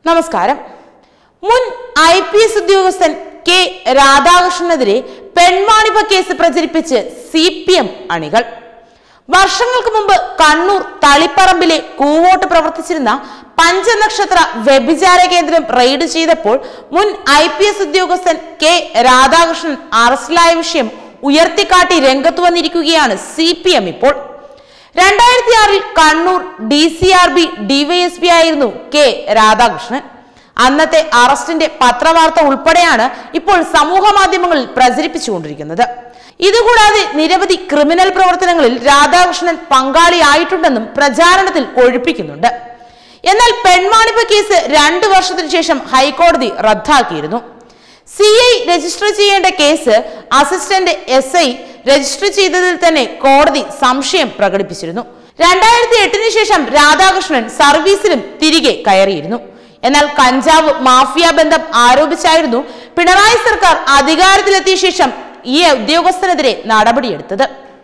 നമസ്കാരം മുൻ I P S ഉദ്യോഗസ്ഥൻ കെ രാധാകൃഷ്ണനെതിരെ പെൺവാണിഭ കേസ് പ്രചരിപ്പിച്ച് സി പി എം അണികൾ വർഷങ്ങൾക്ക് മുമ്പ് കണ്ണൂർ തളിപ്പറമ്പിലെ കൂവോട്ട് പ്രവർത്തിച്ചിരുന്ന പഞ്ചനക്ഷത്ര വ്യഭിചാര കേന്ദ്രം റെയ്ഡ് ചെയ്തപ്പോൾ മുൻ ഐ പി എസ് ഉദ്യോഗസ്ഥൻ കെ രാധാകൃഷ്ണൻ അറസ്റ്റിലായ വിഷയം ഉയർത്തിക്കാട്ടി രംഗത്ത് വന്നിരിക്കുകയാണ് സി പി എം ഇപ്പോൾ രണ്ടായിരത്തി ആറിൽ Kannur D C R B DYSP ആയിരുന്നു കെ രാധാകൃഷ്ണൻ അന്നത്തെ അറസ്റ്റിന്റെ പത്രവാർത്ത ഉൾപ്പെടെയാണ് ഇപ്പോൾ സമൂഹ മാധ്യമങ്ങളിൽ പ്രചരിപ്പിച്ചുകൊണ്ടിരിക്കുന്നത് ഇതുകൂടാതെ നിരവധി ക്രിമിനൽ പ്രവർത്തനങ്ങളിൽ രാധാകൃഷ്ണൻ പങ്കാളിയായിട്ടുണ്ടെന്നും പ്രചാരണത്തിൽ കൊഴുപ്പിക്കുന്നുണ്ട് എന്നാൽ പെൺവാണിഭ കേസ് രണ്ടു വർഷത്തിനു ശേഷം ഹൈക്കോടതി റദ്ദാക്കിയിരുന്നു സി ഐ രജിസ്റ്റർ ചെയ്യേണ്ട case assistant S I register ചെയ്തതിൽ തന്നെ കോടതി സംശയം പ്രകടിപ്പിച്ചിരുന്നു രണ്ടായിരത്തി എട്ടിന് ശേഷം രാധാകൃഷ്ണൻ സർവീസിലും തിരികെ കയറിയിരുന്നു എന്നാൽ കഞ്ചാവ് മാഫിയ ബന്ധം ആരോപിച്ചായിരുന്നു പിണറായി സർക്കാർ അധികാരത്തിലെത്തിയ ശേഷം ഈ ഉദ്യോഗസ്ഥനെതിരെ നടപടിയെടുത്തത്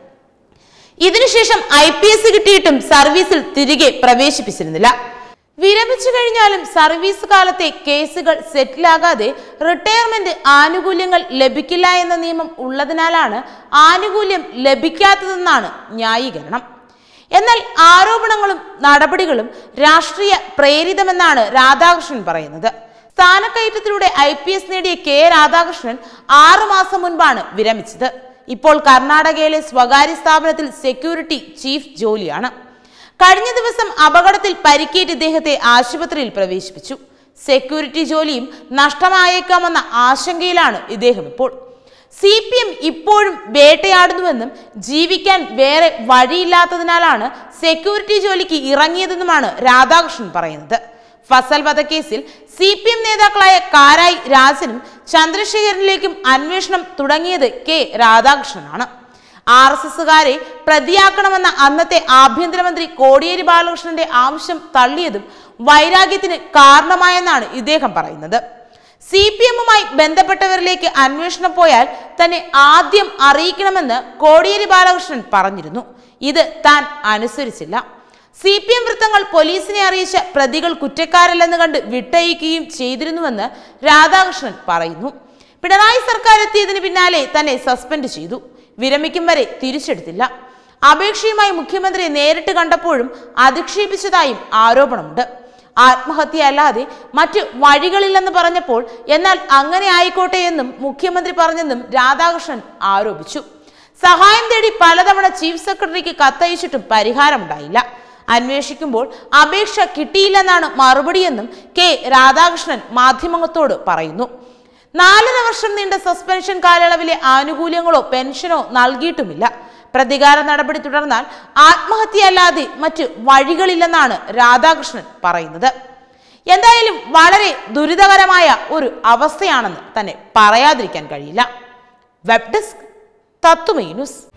ഇതിനുശേഷം ഐ പി എസ് കിട്ടിയിട്ടും സർവീസിൽ തിരികെ പ്രവേശിപ്പിച്ചിരുന്നില്ല വിരമിച്ചു കഴിഞ്ഞാലും സർവീസ് കാലത്തെ കേസുകൾ സെറ്റിലാകാതെ റിട്ടയർമെന്റ് ആനുകൂല്യങ്ങൾ ലഭിക്കില്ല എന്ന നിയമം ഉള്ളതിനാലാണ് ആനുകൂല്യം ലഭിക്കാത്തതെന്നാണ് ന്യായീകരണം എന്നാൽ ആരോപണങ്ങളും നടപടികളും രാഷ്ട്രീയ പ്രേരിതമെന്നാണ് രാധാകൃഷ്ണൻ പറയുന്നത് സ്ഥാനക്കയറ്റത്തിലൂടെ ഐ പി എസ് നേടിയ കെ രാധാകൃഷ്ണൻ ആറു മാസം മുൻപാണ് വിരമിച്ചത് ഇപ്പോൾ കർണാടകയിലെ സ്വകാര്യ സ്ഥാപനത്തിൽ സെക്യൂരിറ്റി ചീഫ് ജോലിയാണ് കഴിഞ്ഞ ദിവസം അപകടത്തിൽ പരിക്കേറ്റ് ഇദ്ദേഹത്തെ ആശുപത്രിയിൽ പ്രവേശിപ്പിച്ചു സെക്യൂരിറ്റി ജോലിയും നഷ്ടമായേക്കാമെന്ന ആശങ്കയിലാണ് ഇദ്ദേഹം ഇപ്പോൾ സി പി എം ഇപ്പോഴും വേട്ടയാടുന്നുവെന്നും ജീവിക്കാൻ വേറെ വഴിയില്ലാത്തതിനാലാണ് സെക്യൂരിറ്റി ജോലിക്ക് ഇറങ്ങിയതെന്നുമാണ് രാധാകൃഷ്ണൻ പറയുന്നത് ഫസൽ വധക്കേസിൽ സി പി എം നേതാക്കളായ കാരായി രാജനും ചന്ദ്രശേഖരനിലേക്കും അന്വേഷണം തുടങ്ങിയത് കെ രാധാകൃഷ്ണനാണ് ആർ എസ് എസുകാരെ പ്രതിയാക്കണമെന്ന അന്നത്തെ ആഭ്യന്തരമന്ത്രി കോടിയേരി ബാലകൃഷ്ണന്റെ ആവശ്യം തള്ളിയതും വൈരാഗ്യത്തിന് കാരണമായെന്നാണ് ഇദ്ദേഹം പറയുന്നത് സി പി എമ്മുമായി ബന്ധപ്പെട്ടവരിലേക്ക് അന്വേഷണം പോയാൽ തന്നെ ആദ്യം അറിയിക്കണമെന്ന് കോടിയേരി ബാലകൃഷ്ണൻ പറഞ്ഞിരുന്നു ഇത് താൻ അനുസരിച്ചില്ല സി പി എം വൃത്തങ്ങൾ പോലീസിനെ അറിയിച്ച പ്രതികൾ കുറ്റക്കാരല്ലെന്ന് കണ്ട് വിട്ടയക്കുകയും ചെയ്തിരുന്നുവെന്ന് രാധാകൃഷ്ണൻ പറയുന്നു പിണറായി സർക്കാർ എത്തിയതിന് പിന്നാലെ തന്നെ സസ്പെൻഡ് ചെയ്തു വിരമിക്കും വരെ തിരിച്ചെടുത്തില്ല അപേക്ഷയുമായി മുഖ്യമന്ത്രിയെ നേരിട്ട് കണ്ടപ്പോഴും അധിക്ഷേപിച്ചതായും ആരോപണമുണ്ട് ആത്മഹത്യ അല്ലാതെ മറ്റ് വഴികളില്ലെന്ന് പറഞ്ഞപ്പോൾ എന്നാൽ അങ്ങനെ ആയിക്കോട്ടെ എന്നും മുഖ്യമന്ത്രി പറഞ്ഞെന്നും രാധാകൃഷ്ണൻ ആരോപിച്ചു സഹായം തേടി പലതവണ ചീഫ് സെക്രട്ടറിക്ക് കത്തയച്ചിട്ടും പരിഹാരമുണ്ടായില്ല അന്വേഷിക്കുമ്പോൾ അപേക്ഷ കിട്ടിയില്ലെന്നാണ് മറുപടിയെന്നും കെ രാധാകൃഷ്ണൻ മാധ്യമങ്ങളോട് പറയുന്നു നാലര വർഷം നീണ്ട സസ്പെൻഷൻ കാലയളവിലെ ആനുകൂല്യങ്ങളോ പെൻഷനോ നൽകിയിട്ടുമില്ല പ്രതികാര നടപടി തുടർന്നാൽ ആത്മഹത്യയല്ലാതെ മറ്റ് വഴികളില്ലെന്നാണ് രാധാകൃഷ്ണൻ പറയുന്നത് എന്തായാലും വളരെ ദുരിതകരമായ ഒരു അവസ്ഥയാണെന്ന് തന്നെ പറയാതിരിക്കാൻ കഴിയില്ല വെബ് ഡെസ്ക് തത്തുമൈ ന്യൂസ്